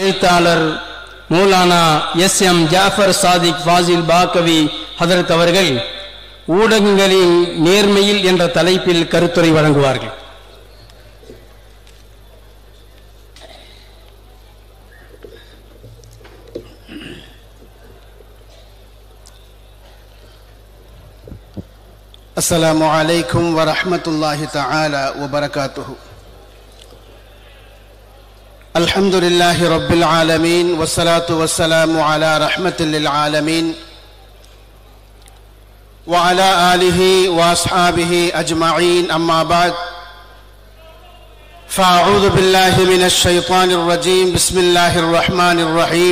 எழுத்தாளர் Maulana S M Jafar Sadiq Fazil Baqavi Hazrat அவர்கள் ஊடகங்களின் நேர்மையில் என்ற தலைப்பில் கருத்துரை வழங்குவார்கள் السلام عليكم ورحمة الله تعالى وبركاته الحمد لله رب العالمين والصلاة والسلام على رحمة للعالمين وعلى آله وأصحابه أجمعين أما بعد فأعوذ بالله من الشيطان الرجيم بسم الله الرحمن الرحيم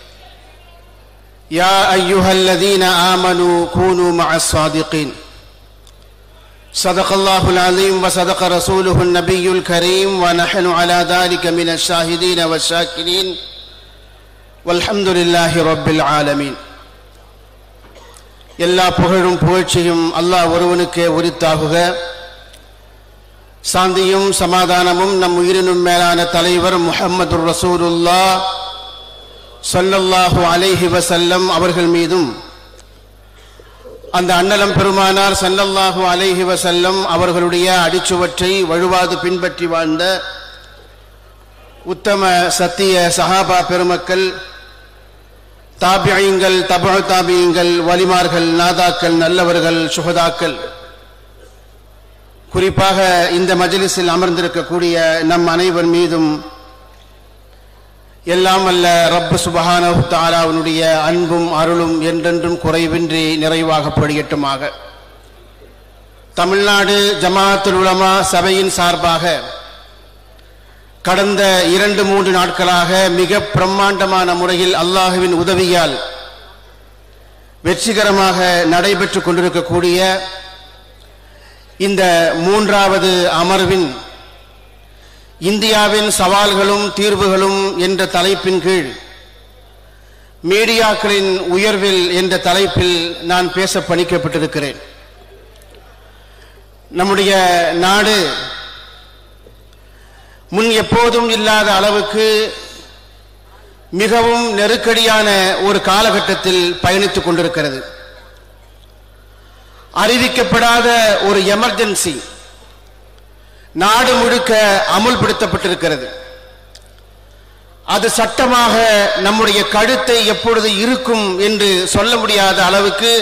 يا أيها الذين آمنوا كونوا مع الصادقين صدق الله العظيم وصدق رسوله النبي الكريم ونحن على ذلك من الشاهدين والشاكرين والحمد لله رب العالمين எல்லா புகழும் புகழ்ச்சியும் அல்லாஹ் ஒருவனுக்கே உரித்தாகுக சாந்தியும் சமாதானமும் நம் உயிரினும் மேலான தலைவர் முஹம்மது ரசூலுல்லா சொல்லல்லாஹு அலைஹி வசல்லம் அவர்கள் மீதும் அந்த அன்னலம் பெருமானார் சல்லல்லாஹு அலைஹி வசல்லம் அவர்களுடைய அடிச்சுவற்றை வழுவாது பின்பற்றி வாழ்ந்த உத்தம சத்திய சஹாபா பெருமக்கள் தாபியங்கள் தபு தாபியங்கள் வலிமார்கள் நாதாக்கள் நல்லவர்கள் சுகதாக்கள் குறிப்பாக இந்த மஜலிஸில் அமர்ந்திருக்கக்கூடிய நம் அனைவர் மீதும் எல்லாம் அல்ல ரப்பு சுபஹானஹு தாலாவினுடைய அன்பும் அருளும் என்றென்றும் குறைவின்றி நிறைவாக பொழியட்டுமாக தமிழ்நாடு ஜமாத்துல் உலமா சபையின் சார்பாக கடந்த இரண்டு மூன்று நாட்களாக மிக பிரம்மாண்டமான முறையில் அல்லாஹுவின் உதவியால் வெற்றிகரமாக நடைபெற்றுக் கொண்டிருக்கக்கூடிய இந்த மூன்றாவது அமர்வின் இந்தியாவின் சவால்களும் தீர்வுகளும் என்ற தலைப்பின் கீழ் மீடியாக்களின் உயர்வில் என்ற தலைப்பில் நான் பேச பணிக்கப்பட்டிருக்கிறேன் நம்முடைய நாடு முன் எப்போதும் இல்லாத அளவுக்கு மிகவும் நெருக்கடியான ஒரு காலகட்டத்தில் பயணித்துக் கொண்டிருக்கிறது அறிவிக்கப்படாத ஒரு எமர்ஜென்சி நாடு முழுக்க அமுல்படுத்தப்பட்டிருக்கிறது அது சட்டமாக நம்முடைய கழுத்தை எப்பொழுது இருக்கும் என்று சொல்ல முடியாத அளவுக்கு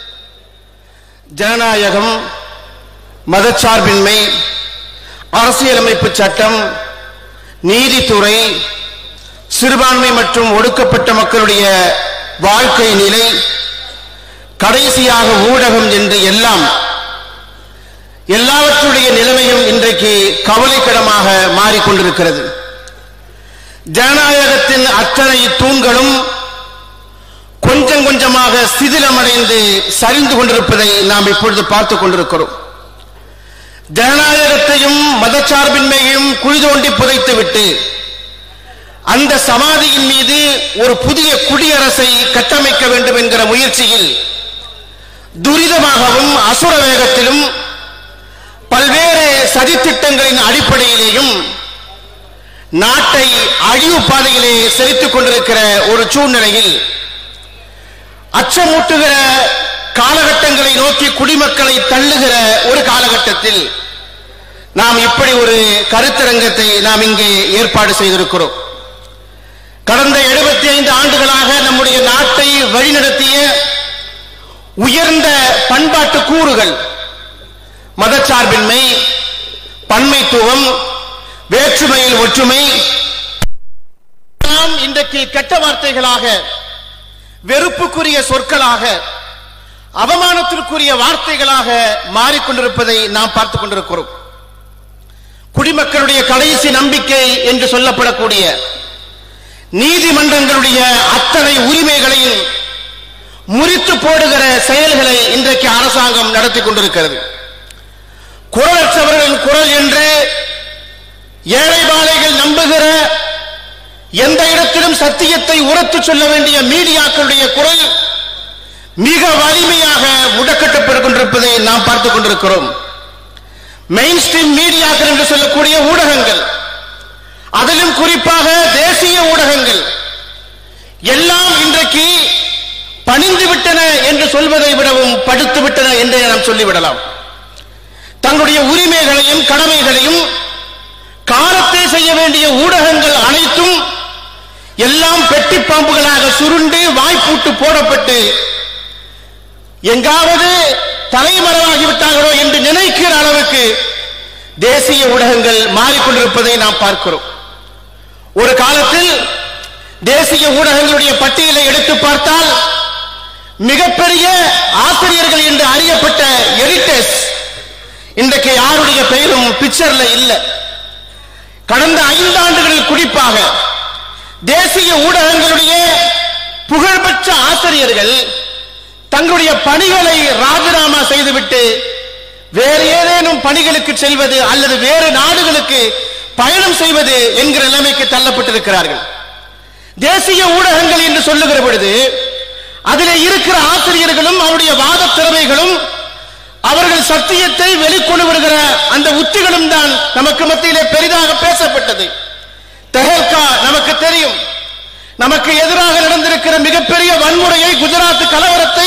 ஜனநாயகம் மதச்சார்பின்மை அரசியலமைப்பு சட்டம் நீதித்துறை சிறுபான்மை மற்றும் ஒடுக்கப்பட்ட மக்களுடைய வாழ்க்கை நிலை கடைசியாக ஊடகம் என்று எல்லாம் எல்லாவற்றுடைய நிலைமையும் இன்றைக்கு கவலைக்கிடமாக மாறிக்கொண்டிருக்கிறது ஜனநாயகத்தின் அத்தனை தூண்களும் கொஞ்சம் கொஞ்சமாக சிதிலமடைந்து சரிந்து கொண்டிருப்பதை நாம் இப்பொழுது பார்த்துக் கொண்டிருக்கிறோம் ஜனநாயகத்தையும் மதச்சார்பின்மையையும் குழி தோண்டி புதைத்துவிட்டு அந்த சமாதியின் மீது ஒரு புதிய குடியரசை கட்டமைக்க வேண்டும் என்கிற முயற்சியில் துரிதமாகவும் அசுர வேகத்திலும் பல்வேறு சதித்திட்டங்களின் அடிப்படையிலேயும் நாட்டை அழிவு பாதையிலே செலுத்திக் கொண்டிருக்கிற ஒரு சூழ்நிலையில் அச்சமூட்டுகிற காலகட்டங்களை நோக்கி குடிமக்களை தள்ளுகிற ஒரு காலகட்டத்தில் நாம் இப்படி ஒரு கருத்தரங்கத்தை நாம் இங்கே ஏற்பாடு செய்திருக்கிறோம் கடந்த எழுபத்தி ஐந்து ஆண்டுகளாக நம்முடைய நாட்டை வழிநடத்திய உயர்ந்த பண்பாட்டு கூறுகள் மதச்சார்பின்மை பன்மைத்துவம் வேற்றுமையில் ஒற்றுமை நாம் இன்றைக்கு கெட்ட வார்த்தைகளாக வெறுப்புக்குரிய சொற்களாக அவமானத்திற்குரிய வார்த்தைகளாக மாறிக்கொண்டிருப்பதை நாம் பார்த்துக் கொண்டிருக்கிறோம் குடிமக்களுடைய கடைசி நம்பிக்கை என்று சொல்லப்படக்கூடிய நீதிமன்றங்களுடைய அத்தனை உரிமைகளையும் முறித்து போடுகிற செயல்களை இன்றைக்கு அரசாங்கம் நடத்தி கொண்டிருக்கிறது குரலற்றவர்களின் குரல் என்று ஏழை பாலைகள் நம்புகிற எந்த இடத்திலும் சத்தியத்தை உரத்து சொல்ல வேண்டிய மீடியாக்களுடைய குரல் மிக வலிமையாக முடக்கட்டப்பட்டுக் கொண்டிருப்பதை நாம் பார்த்துக் கொண்டிருக்கிறோம் மெயின் ஸ்ட்ரீம் மீடியாக்கள் என்று சொல்லக்கூடிய ஊடகங்கள் அதிலும் குறிப்பாக தேசிய ஊடகங்கள் என்று சொல்வதை விடவும் படுத்து விட்டன என்றே நாம் சொல்லிவிடலாம் தங்களுடைய உரிமைகளையும் கடமைகளையும் காலத்தை செய்ய வேண்டிய ஊடகங்கள் அனைத்தும் எல்லாம் பெட்டி பாம்புகளாக சுருண்டு வாய்ப்பூட்டு போடப்பட்டு எங்காவது தலைமறைவாகிவிட்டார்களோ என்று நினைக்கிற அளவுக்கு தேசிய ஊடகங்கள் மாறிக்கொண்டிருப்பதை நாம் பார்க்கிறோம் ஒரு காலத்தில் தேசிய ஊடகங்களுடைய பட்டியலை எடுத்து பார்த்தால் மிகப்பெரிய ஆசிரியர்கள் என்று அறியப்பட்ட எடிட்டர்ஸ் இன்றைக்கு யாருடைய பெயரும் பிக்சர்ல இல்லை கடந்த ஐந்தாண்டுகளில் குறிப்பாக தேசிய ஊடகங்களுடைய புகழ்பெற்ற ஆசிரியர்கள் தங்களுடைய பணிகளை ராஜினாமா செய்துவிட்டு வேறு ஏதேனும் பணிகளுக்கு செல்வது அல்லது வேறு நாடுகளுக்கு பயணம் செய்வது என்கிற நிலைமைக்கு தள்ளப்பட்டிருக்கிறார்கள் தேசிய ஊடகங்கள் என்று சொல்லுகிற பொழுது அதிலே இருக்கிற ஆசிரியர்களும் அவருடைய வாத திறமைகளும் அவர்கள் சத்தியத்தை வெளிக்கொண்டு வருகிற அந்த உத்திகளும் தான் நமக்கு மத்தியிலே பெரிதாக பேசப்பட்டது தெஹல்கா நமக்கு தெரியும் நமக்கு எதிராக நடந்திருக்கிற மிகப்பெரிய வன்முறையை குஜராத் கலவரத்தை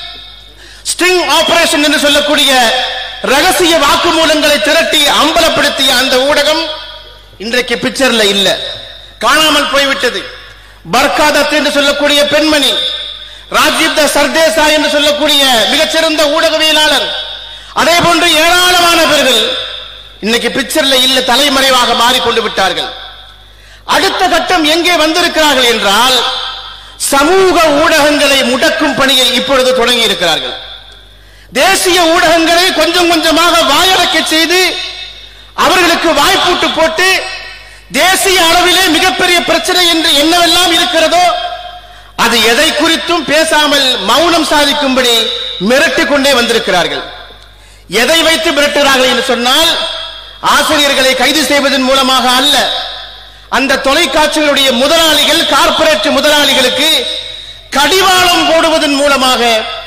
ஸ்டிங் ஆபரேஷன் என்று சொல்லக்கூடிய ரகசிய வாக்குமூலங்களை திரட்டி அம்பலப்படுத்திய அந்த ஊடகம் இன்றைக்கு பிக்சர்ல இல்ல காணாமல் போய்விட்டது பர்காதத் என்று சொல்லக்கூடிய பெண்மணி ராஜீவ் த சர்தேசா என்று சொல்லக்கூடிய மிகச்சிறந்த ஊடகவியலாளர் அதே போன்று ஏராளமான பேர்கள் இன்னைக்கு பிக்சர்ல இல்ல தலைமறைவாக மாறிக்கொண்டு விட்டார்கள் அடுத்த கட்டம் எங்கே வந்திருக்கிறார்கள் என்றால் சமூக ஊடகங்களை முடக்கும் பணியை இப்பொழுது தொடங்கி இருக்கிறார்கள் தேசிய ஊடகங்களை கொஞ்சம் கொஞ்சமாக வாயடக்க செய்து அவர்களுக்கு வாய்ப்பூட்டு போட்டு தேசிய அளவிலே மிகப்பெரிய பிரச்சனை என்று என்னவெல்லாம் இருக்கிறதோ அது எதை குறித்தும் பேசாமல் மௌனம் சாதிக்கும்படி மிரட்டிக் கொண்டே வந்திருக்கிறார்கள் எதை வைத்து மிரட்டுகிறார்கள் என்று சொன்னால் ஆசிரியர்களை கைது செய்வதன் மூலமாக அல்ல அந்த தொலைக்காட்சிகளுடைய முதலாளிகள் கார்ப்பரேட் முதலாளிகளுக்கு கடிவாளம் போடுவதன் மூலமாக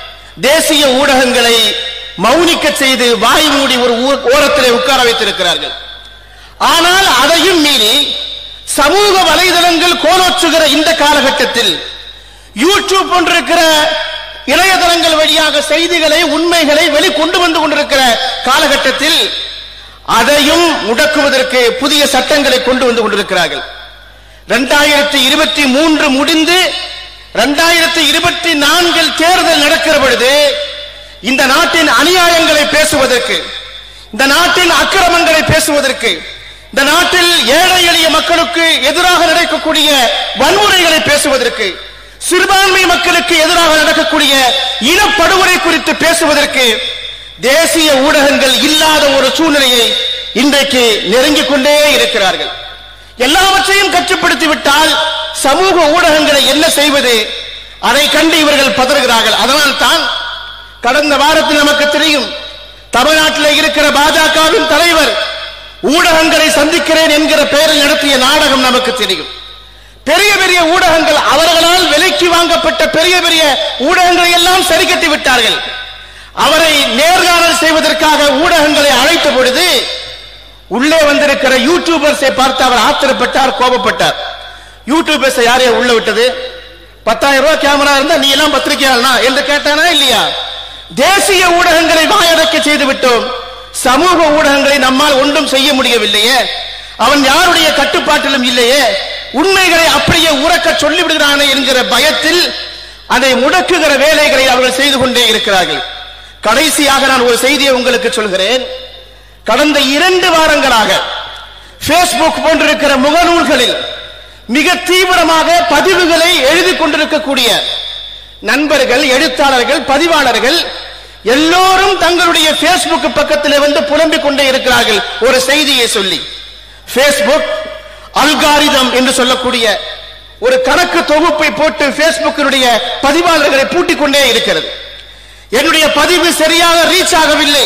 தேசிய ஊடகங்களை மௌனிக்க செய்து வாய் மூடி ஒரு ஊ- ஓரத்திலே உட்கார வைத்திருக்கிறார்கள் ஆனால் அதையும் மீறி சமூக வலைதளங்கள் கோலோச்சுகிற இந்த காலகட்டத்தில் யூடியூப் போன்றிருக்கிற இணையதளங்கள் வழியாக செய்திகளை உண்மைகளை வெளிக்கொண்டு வந்து கொண்டிருக்கிற காலகட்டத்தில் அதையும் முடக்குவதற்கு புதிய சட்டங்களை கொண்டு வந்து கொண்டிருக்கிறார்கள் இரண்டாயிரத்தி இருபத்தி மூன்று முடிந்து இரண்டாயிரத்தி இருபத்தி நான்கில் தேர்தல் நடக்கிற பொழுது இந்த நாட்டின் அநியாயங்களை பேசுவதற்கு இந்த நாட்டின் அக்கிரமங்களை பேசுவதற்கு இந்த நாட்டில் ஏழை எளிய மக்களுக்கு எதிராக நடக்கக்கூடிய வன்முறைகளை பேசுவதற்கு சிறுபான்மை மக்களுக்கு எதிராக நடக்கக்கூடிய இனப்படுகொலை குறித்து பேசுவதற்கு தேசிய ஊடகங்கள் இல்லாத ஒரு சூழ்நிலையை இன்றைக்கு நெருங்கிக் கொண்டே இருக்கிறார்கள் எல்லாவற்றையும் கட்டுப்படுத்தி விட்டால் சமூக ஊடகங்களை என்ன செய்வது அதை கண்டு இவர்கள் பதறுகிறார்கள் அதனால் தான் கடந்த வாரத்தில் நமக்கு தெரியும் தமிழ்நாட்டில் இருக்கிற பாஜகவின் தலைவர் ஊடகங்களை சந்திக்கிறேன் என்கிற பெயரில் நடத்திய நாடகம் நமக்கு தெரியும் பெரிய பெரிய ஊடகங்கள் அவர்களால் விலைக்கு வாங்கப்பட்ட பெரிய பெரிய ஊடகங்களை எல்லாம் சரி கட்டி விட்டார்கள் அவரை நேர்காணல் செய்வதற்காக ஊடகங்களை அழைத்த பொழுது உள்ளே வந்திருக்கிற யூடியூபர்ஸை பார்த்து அவர் ஆத்திரப்பட்டார் கோபப்பட்டார் யூடியூபர்ஸை யாரையா உள்ள விட்டது பத்தாயிரம் ரூபாய் கேமரா இருந்தா நீ எல்லாம் பத்திரிகையாளனா என்று கேட்டானா இல்லையா தேசிய ஊடகங்களை வாயடக்க செய்து விட்டோம் சமூக ஊடகங்களை நம்மால் ஒன்றும் செய்ய முடியவில்லையே அவன் யாருடைய கட்டுப்பாட்டிலும் இல்லையே உண்மைகளை அப்படியே உறக்க சொல்லிவிடுகிறானே என்கிற பயத்தில் அதை முடக்குகிற வேலைகளை அவர்கள் செய்து கொண்டே இருக்கிறார்கள் கடைசியாக நான் ஒரு செய்தியை உங்களுக்கு சொல்கிறேன் கடந்த இரண்டு வாரங்களாக பேஸ்புக் போன்றிருக்கிற முகநூல்களில் மிக தீவிரமாக பதிவுகளை எழுதி கொண்டிருக்கக்கூடிய நண்பர்கள் எழுத்தாளர்கள் பதிவாளர்கள் எல்லோரும் தங்களுடைய பேஸ்புக் பக்கத்தில் வந்து புலம்பிக் கொண்டே இருக்கிறார்கள் ஒரு செய்தியை சொல்லி பேஸ்புக் அல்காரிதம் என்று சொல்லக்கூடிய ஒரு கணக்கு தொகுப்பை போட்டு பேஸ்புக்கினுடைய பதிவாளர்களை பூட்டிக் கொண்டே இருக்கிறது என்னுடைய பதிவு சரியாக ரீச் ஆகவில்லை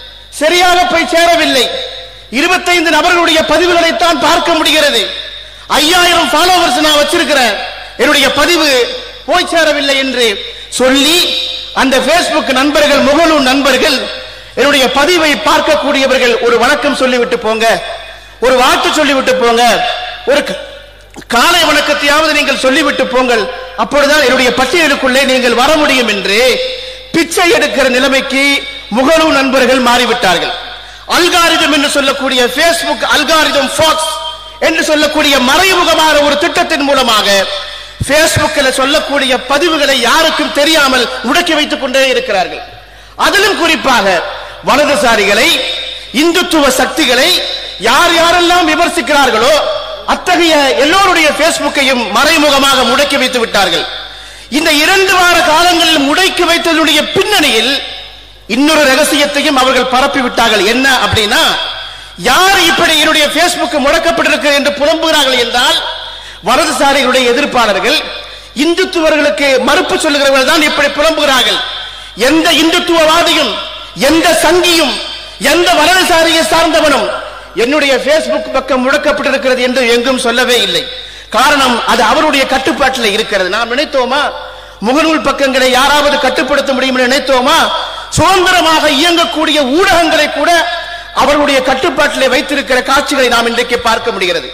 சரியாக போய் சேரவில்லை இருபத்தைந்து நபர்களுடைய பதிவுகளைத்தான் பார்க்க முடிகிறது ஐயாயிரம் ஃபாலோவர்ஸ் நான் வச்சிருக்கிறேன் என்னுடைய பதிவு போய் சேரவில்லை என்று சொல்லி அந்த பேஸ்புக் நண்பர்கள் முகநூல் நண்பர்கள் என்னுடைய பதிவை பார்க்கக்கூடியவர்கள் ஒரு வணக்கம் சொல்லிவிட்டு போங்க ஒரு வாழ்த்து சொல்லிவிட்டு போங்க ஒரு க- காலை வணக்கத்தையாவது நீங்கள் சொல்லிவிட்டு போங்கள் அப்பொழுதுதான் என்னுடைய பட்டியலுக்குள்ளே நீங்கள் வர முடியும் என்று பிச்சை எடுக்கிற நிலைமைக்கு முகநூல் நண்பர்கள் மாறிவிட்டார்கள் அல்காரிதம் என்று சொல்லக்கூடிய Facebook அல்காரிதம் ஃபாக்ஸ் என்று சொல்லக்கூடிய மறைமுகமான ஒரு திட்டத்தின் மூலமாக Facebookல சொல்லக்கூடிய பதிவுகளை யாருக்கும் தெரியாமல் முடக்கி வைத்துக் கொண்டே இருக்கிறார்கள் அதிலும் குறிப்பாக வலதுசாரிகளை இந்துத்துவ சக்திகளை யார் யாரெல்லாம் விமர்சிக்கிறார்களோ அத்தகைய எல்லோருடைய பேஸ்புக்கையும் மறைமுகமாக முடக்கி வைத்து விட்டார்கள் இந்த இரண்டு வார காலங்களில் முடக்கி வைத்ததனுடைய பின்னணியில் இன்னொரு ரகசியத்தையும் அவர்கள் பரப்பி விட்டார்கள் என்ன அப்படின்னா யார் இப்படி என்னுடைய பேஸ்புக் முடக்கப்பட்டிருக்கு என்று புலம்புகிறார்கள் என்றால் வலதுசாரிகளுடைய எதிர்ப்பாளர்கள் இந்துத்துவர்களுக்கு மறுப்பு சொல்லுகிறவர்கள் தான் இப்படி புலம்புகிறார்கள் எந்த இந்துத்துவவாதியும் எந்த சங்கியும் எந்த வலதுசாரியை சார்ந்தவனும் என்னுடைய பேஸ்புக் பக்கம் முடக்கப்பட்டிருக்கிறது என்று எங்கும் சொல்லவே இல்லை காரணம் அது அவருடைய கட்டுப்பாட்டில் இருக்கிறது நாம் நினைத்தோமா முகநூல் பக்கங்களை யாராவது கட்டுப்படுத்த முடியும் என்று நினைத்தோமா சுதந்திரமாக இயங்கக்கூடிய ஊடகங்களை கூட அவர்களுடைய கட்டுப்பாட்டிலே வைத்திருக்கிற காட்சிகளை நாம் இன்றைக்கு பார்க்க முடிகிறது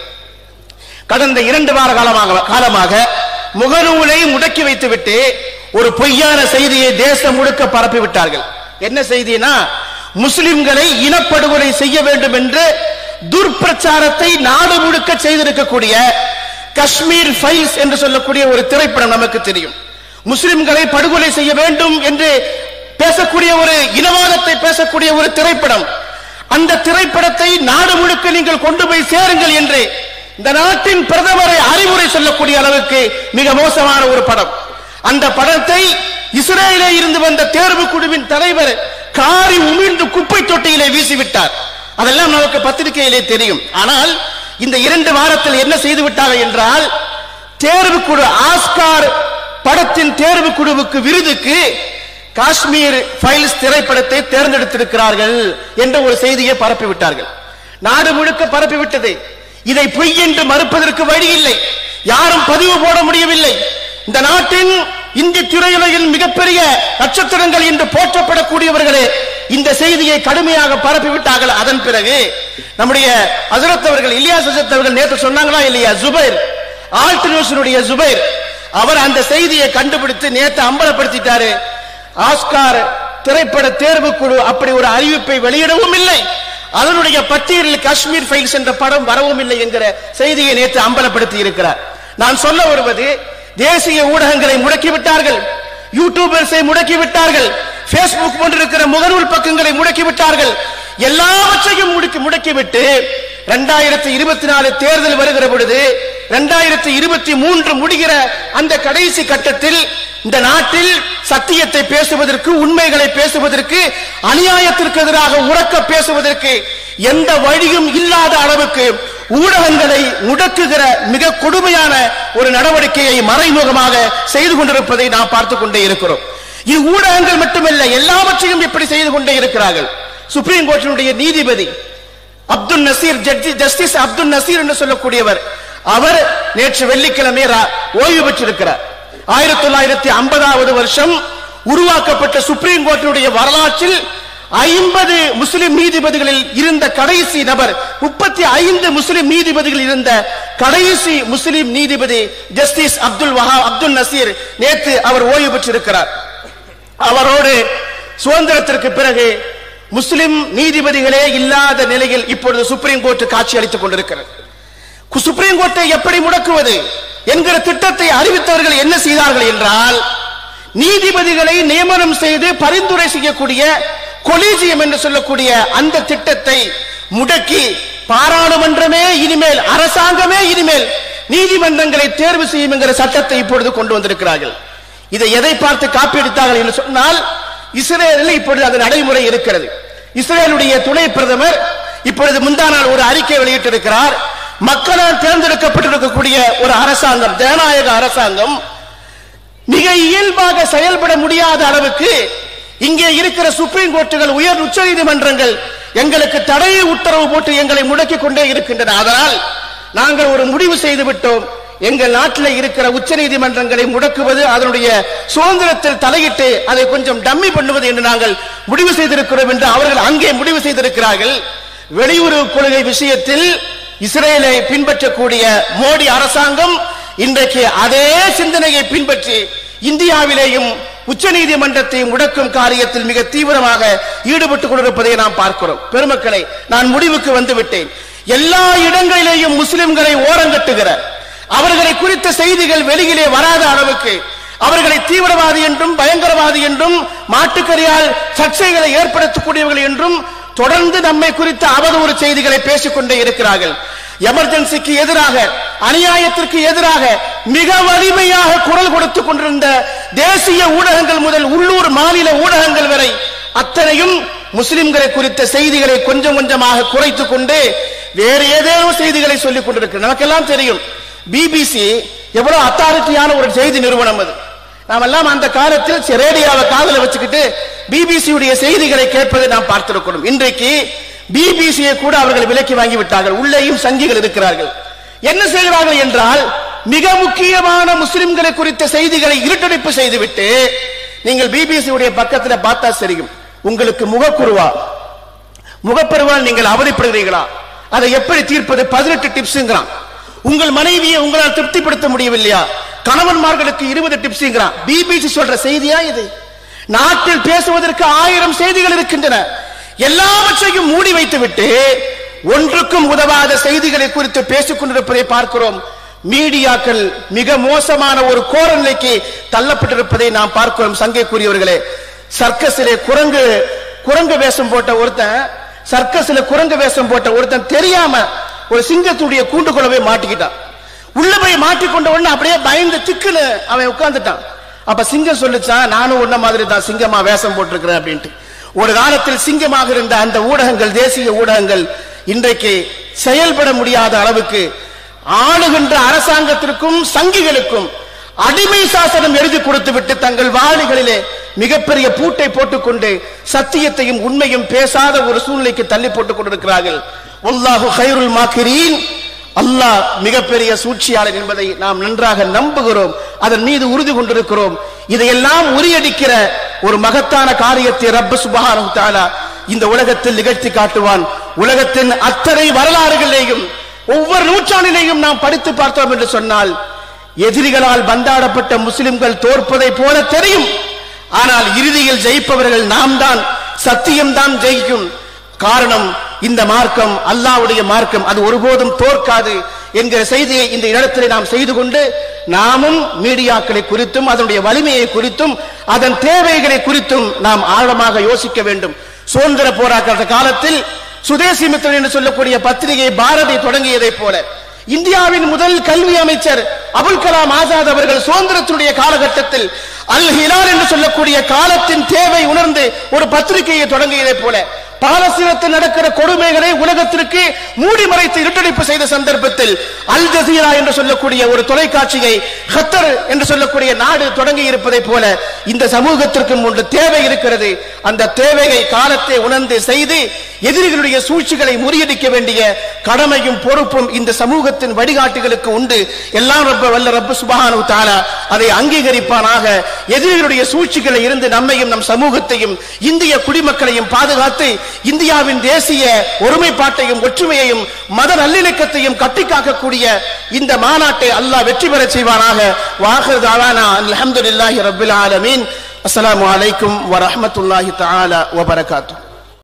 கடந்த இரண்டு வார காலமாக காலமாக முகநூலை முடக்கி வைத்துவிட்டு ஒரு பொய்யான செய்தியை தேசம் முழுக்க பரப்பி விட்டார்கள் என்ன செய்தினா முஸ்லிம்களை இனப்படுகொலை செய்ய வேண்டும் என்று துர்பிரச்சாரத்தை நாடு முழுக்க செய்திருக்கக்கூடிய காஷ்மீர் ஃபைல்ஸ் என்று சொல்லக்கூடிய ஒரு திரைப்படம் நமக்கு தெரியும் முஸ்லிம்களை படுகொலை செய்ய வேண்டும் என்று பேசக்கூடிய ஒரு இனவாதத்தை பேசக்கூடிய ஒரு திரைப்படம் அந்த திரைப்படத்தை நாடு முழுக்க நீங்கள் கொண்டு போய் சேருங்கள் என்று இந்த நாட்டின் பிரதமரை அறிவுரை சொல்லக்கூடிய அளவுக்கு மிக மோசமான ஒரு படம் அந்த படத்தை இஸ்ரேலிலே இருந்து வந்த தேர்வு குழுவின் தலைவர் காரி உமிழ்ந்து குப்பை தொட்டியிலே வீசிவிட்டார் அதெல்லாம் நமக்கு பத்திரிகையிலே தெரியும் ஆனால் இந்த இரண்டு வாரத்தில் என்ன செய்து விட்டார்கள் என்றால் தேர்வு குழு ஆஸ்கார் படத்தின் தேர்வு குழுவுக்கு விருதுக்கு காஷ்மீர் ஃபைல்ஸ் திரைப்படத்தை தேர்ந்தெடுத்திருக்கிறார்கள் என்ற ஒரு செய்தியை பரப்பி விட்டார்கள் நாடு முழுக்க பரப்பி விட்டது இதை பொய் என்று மறுப்பதற்கு வழி இல்லை யாரும் பதிவு போட முடியவில்லை இந்த நாட்டின் இந்திய திரையுலகில் மிகப்பெரிய நட்சத்திரங்கள் என்று போற்றப்படக்கூடியவர்களே இந்த செய்தியை கடுமையாக பரப்பி விட்டார்கள் அதன் பிறகு நம்முடைய அசரத் அவர்கள் இலியாஸ் அசரத் அவர்கள் நேற்று சொன்னாங்களா இல்லையா ஜுபைர் ஆல்ட் நியூஸினுடைய ஜுபைர் அவர் அந்த செய்தியை கண்டுபிடித்து நேற்று அம்பலப்படுத்திட்டாரு ஆஸ்கார் திரைப்பட தேர்வு குழு அப்படி ஒரு அறிவிப்பை வெளியிடவும் இல்லை அதனுடைய பட்டியலில் காஷ்மீர் ஃபைல்ஸ் என்ற படம் வரவும் இல்லை என்கிற செய்தியை நேற்று அம்பலப்படுத்தி இருக்கிறார் நான் சொல்ல வருவது தேசிய ஊடகங்களை முடக்கி விட்டார்கள் யூடியூபர்ஸை முடக்கி விட்டார்கள் பேஸ்புக் போன்றிருக்கிற முகநூல் பக்கங்களை முடக்கி விட்டார்கள் எல்லாவற்றையும் முடக்கி முடக்கிவிட்டு இரண்டாயிரத்தி இருபத்தி நாலு தேர்தல் வருகிற பொழுது இரண்டாயிரத்தி இருபத்தி மூன்று முடிகிற அந்த கடைசி கட்டத்தில் இந்த நாட்டில் சத்தியத்தை பேசுவதற்கு உண்மைகளை பேசுவதற்கு அநியாயத்திற்கு எதிராக உறக்க பேசுவதற்கு எந்த வழியும் இல்லாத அளவுக்கு ஊடகங்களை முடக்குகிற மிக கொடுமையான ஒரு நடவடிக்கையை மறைமுகமாக செய்து கொண்டிருப்பதை நாம் பார்த்துக் கொண்டே இருக்கிறோம் இது ஊடகங்கள் மட்டுமல்ல எல்லாவற்றையும் இப்படி செய்து கொண்டே இருக்கிறார்கள் சுப்ரீம் கோர்ட்டினுடைய நீதிபதி அப்துல் நசீர் ஜட்ஜி ஜஸ்டிஸ் அப்துல் நசீர் என்று சொல்லக்கூடியவர் அவர் நேற்று வெள்ளிக்கிழமை ரா- ஓய்வு பெற்றிருக்கிறார் ஆயிரத்தி தொள்ளாயிரத்தி ஐம்பதாவது வருஷம் உருவாக்கப்பட்ட சுப்ரீம் கோர்ட்டினுடைய வரலாற்றில் ஐம்பது முஸ்லிம் நீதிபதிகளில் இருந்த கடைசி நபர் முப்பத்தி ஐந்து முஸ்லிம் நீதிபதிகள் இருந்த கடைசி முஸ்லிம் நீதிபதி ஜஸ்டிஸ் அப்துல் வஹா அப்துல் நசீர் நேற்று அவர் ஓய்வு பெற்றிருக்கிறார் அவரோடு சுதந்திரத்திற்கு பிறகு முஸ்லிம் நீதிபதிகளே இல்லாத நிலையில் இப்பொழுது சுப்ரீம் கோர்ட் காட்சி அளித்துக் கொண்டிருக்கிறது கு- சுப்ரீம் கோர்ட்டை எப்படி முடக்குவது என்கிற திட்டத்தை அறிவித்தவர்கள் என்ன செய்தார்கள் என்றால் நீதிபதிகளை நியமனம் செய்து பரிந்துரை செய்யக்கூடிய கொலீஜியம் என்று சொல்லக்கூடிய அந்த திட்டத்தை முடக்கி பாராளுமன்றமே இனிமேல் அரசாங்கமே இனிமேல் நீதிமன்றங்களை தேர்வு செய்யும் என்கிற சட்டத்தை இப்பொழுது கொண்டு வந்திருக்கிறார்கள் இதை எதை பார்த்து காப்பியடித்தார்கள் என்று சொன்னால் இஸ்ரேலில் இப்பொழுது அது நடைமுறை இருக்கிறது இஸ்ரேலுடைய துணை பிரதமர் இப்பொழுது முந்தா நாள் ஒரு அறிக்கை வெளியிட்டிருக்கிறார் மக்களால் தேர்ந்தெடுக்கப்பட்டிருக்கக்கூடிய ஒரு அரசாங்கம் ஜனநாயக அரசாங்கம் மிக இயல்பாக செயல்பட முடியாத அளவுக்கு இங்கே இருக்கிற சுப்ரீம் கோர்ட்டுகள் உயர் உச்ச நீதிமன்றங்கள் எங்களுக்கு தடை உத்தரவு போட்டு எங்களை முடக்கிக் கொண்டே இருக்கின்றன அதனால் நாங்கள் ஒரு முடிவு செய்து விட்டோம் எங்கள் நாட்டில் இருக்கிற உச்ச நீதிமன்றங்களை முடக்குவது அதனுடைய சுதந்திரத்தில் தலையிட்டு அதை கொஞ்சம் டம்மி பண்ணுவது என்று நாங்கள் முடிவு செய்திருக்கிறோம் என்று அவர்கள் அங்கே முடிவு செய்திருக்கிறார்கள் வெளியுறவு கொள்கை விஷயத்தில் இஸ்ரேலை பின்பற்றக்கூடிய மோடி அரசாங்கம் இன்றைக்கு அதே சிந்தனையை பின்பற்றி இந்தியாவிலேயும் உச்சநீதிமன்றத்தை முடக்கும் காரியத்தில் மிக தீவிரமாக ஈடுபட்டுக் கொண்டிருப்பதை நாம் பார்க்கிறோம் பெருமக்களை நான் முடிவுக்கு வந்து விட்டேன் எல்லா இடங்களிலேயும் முஸ்லிம்களை ஓரங்கட்டுகிற அவர்களை குறித்த செய்திகள் வெளியிலே வராத அளவுக்கு அவர்களை தீவிரவாதி என்றும் பயங்கரவாதி என்றும் மாட்டுக்கரியால் சர்ச்சைகளை ஏற்படுத்தக்கூடியவர்கள் என்றும் தொடர்ந்து நம்மை குறித்த அவதூறு செய்திகளை பேசிக்கொண்டே இருக்கிறார்கள் எமர்ஜென்சிக்கு எதிராக அநியாயத்திற்கு எதிராக மிக வலிமையாக குரல் கொடுத்துக் கொண்டிருந்த தேசிய ஊடகங்கள் முதல் உள்ளூர் மாநில ஊடகங்கள் வரை அத்தனையும் முஸ்லிம்களை குறித்த செய்திகளை கொஞ்சம் கொஞ்சமாக குறைத்துக் கொண்டு வேறு ஏதேனும் செய்திகளை சொல்லிக் கொண்டிருக்கு நமக்கெல்லாம் தெரியும் பிபிசி எவ்வளவு அத்தாரிட்டியான ஒரு செய்தி நிறுவனம் அது நாம் எல்லாம் அந்த காலத்தில் ரேடியோவை காதல வச்சுக்கிட்டு பிபிசியுடைய செய்திகளை கேட்பதை நாம் பார்த்திருக்கிறோம் இன்றைக்கு பிபிசியை கூட அவர்கள் விலக்கி வாங்கி விட்டார்கள் உள்ளேயும் சங்கிகள் இருக்கிறார்கள் என்ன செய்கிறார்கள் என்றால் மிக முக்கியமான முஸ்லிம்களை குறித்த செய்திகளை இருட்டடிப்பு செய்துவிட்டு நீங்கள் பிபிசியுடைய பக்கத்தில் பார்த்தா தெரியும் உங்களுக்கு முகக்குருவா முகப்பெருவால் நீங்கள் அவதிப்படுகிறீர்களா அதை எப்படி தீர்ப்பது பதினெட்டு டிப்ஸ்ங்கிறான் உங்கள் மனைவியை உங்களால் திருப்திப்படுத்த முடியவில்லையா கணவன்மார்களுக்கு இருபது டிப்ஸ்ங்கிறான் பிபிசி சொல்ற செய்தியா இது நாட்டில் பேசுவதற்கு ஆயிரம் செய்திகள் இருக்கின்றன எல்லாவற்றையும் மூடி வைத்துவிட்டு ஒன்றுக்கும் உதவாத செய்திகளை குறித்து பேசிக் கொண்டிருப்பதை பார்க்கிறோம் மீடியாக்கள் மிக மோசமான ஒரு கோர நிலைக்கு தள்ளப்பட்டிருப்பதை நாம் பார்க்கிறோம் சங்கைக்குரியவர்களே சர்க்கஸிலே குரங்கு குரங்கு வேஷம் போட்ட ஒருத்தன் சர்க்கஸ்ல குரங்கு வேஷம் போட்ட ஒருத்தன் தெரியாம ஒரு சிங்கத்துடைய கூண்டுக்குள்ள மாட்டிக்கிட்டான் உள்ள போய் மாட்டிக்கொண்ட உடனே அப்படியே பயந்து திக்குன்னு அவன் உட்கார்ந்துட்டான் அப்ப சிங்கம் சொல்லுச்சான் நானும் உன்ன மாதிரி தான் சிங்கமா வேஷம் போட்டிருக்கிறேன் அப்படின்ட்டு ஒரு காலத்தில் சிங்கமாக இருந்த அந்த ஊடகங்கள் தேசிய ஊடகங்கள் இன்றைக்கு செயல்பட முடியாத அளவுக்கு ஆளுகின்ற அரசாங்கத்திற்கும் சங்கிகளுக்கும் அடிமை சாசனம் எழுதி கொடுத்து விட்டு தங்கள் வாளிகளிலே மிகப்பெரிய பூட்டை போட்டுக்கொண்டு சத்தியத்தையும் உண்மையும் பேசாத ஒரு சூழ்நிலைக்கு தள்ளி போட்டுக் கொண்டிருக்கிறார்கள் ஒல்லாஹு ஹைருல் மாக்கிரீன் அல்லாஹ் மிகப்பெரிய சூழ்ச்சியாளர் என்பதை நாம் நன்றாக நம்புகிறோம் அதன் மீது உறுதி கொண்டிருக்கிறோம் இதையெல்லாம் உரியடிக்கிற ஒரு மகத்தான காரியத்தை ரப்ப சுபஹானு தஆலா இந்த உலகத்தில் நிகழ்த்தி காட்டுவான் உலகத்தின் அத்தனை வரலாறுகளிலேயும் ஒவ்வொரு நூற்றாண்டிலேயும் நாம் படித்து பார்த்தோம் என்று சொன்னால் எதிரிகளால் பந்தாடப்பட்ட முஸ்லிம்கள் தோற்பதை போல தெரியும் ஆனால் இறுதியில் ஜெயிப்பவர்கள் நாம் தான் சத்தியம் தான் ஜெயிக்கும் காரணம் இந்த மார்க்கம் அல்லாஹ்வுடைய மார்க்கம் அது ஒருபோதும் தோற்காது என்கிற செய்தியை இந்த இடத்திலே நாம் செய்து கொண்டு நாமும் மீடியாக்களை குறித்தும் அதனுடைய வலிமையை குறித்தும் அதன் தேவைகளை குறித்தும் நாம் ஆழமாக யோசிக்க வேண்டும் சுதந்திர போராட்ட காலத்தில் சுதேசி மித்திரன் என்று சொல்லக்கூடிய பத்திரிகை பாரதி தொடங்கியதைப் போல இந்தியாவின் முதல் கல்வி அமைச்சர் அபுல் கலாம் ஆசாத் அவர்கள் சுதந்திரத்தினுடைய காலகட்டத்தில் அல் ஹிலால் என்று சொல்லக்கூடிய காலத்தின் தேவை உணர்ந்து ஒரு பத்திரிகையை தொடங்கியதைப் போல பாலஸ்தீனத்தில் நடக்கிற கொடுமைகளை உலகத்திற்கு மூடி மறைத்து இருட்டடிப்பு செய்த சந்தர்ப்பத்தில் அல் ஜசீரா என்று சொல்லக்கூடிய ஒரு தொலைக்காட்சியை கத்தர் என்று சொல்லக்கூடிய நாடு தொடங்கி இருப்பதை போல இந்த சமூகத்திற்கும் ஒன்று தேவை இருக்கிறது அந்த தேவையை காலத்தை உணர்ந்து செய்து எதிரிகளுடைய சூழ்ச்சிகளை முறியடிக்க வேண்டிய கடமையும் பொறுப்பும் இந்த சமூகத்தின் வழிகாட்டிகளுக்கு உண்டு எல்லாம் ரப்ப வல்ல ரப்ப சுபஹானு தாலா அதை அங்கீகரிப்பானாக எதிரிகளுடைய சூழ்ச்சிகளை இருந்து நம்மையும் நம் சமூகத்தையும் இந்திய குடிமக்களையும் பாதுகாத்து இந்தியாவின் தேசிய ஒருமைப்பாட்டையும் ஒற்றுமையையும் மத நல்லிணக்கத்தையும் கட்டி காக்கக்கூடிய இந்த மாநாட்டை அல்லாஹ் வெற்றி பெறச் செய்வானாக வாஹர் தாவானா அல்ஹம்துலில்லாஹி ரப்பில் ஆலமீன் அஸ்ஸலாமு அலைக்கும் வரஹ்மத்துல்லாஹி தஆலா வபரகாத்துஹு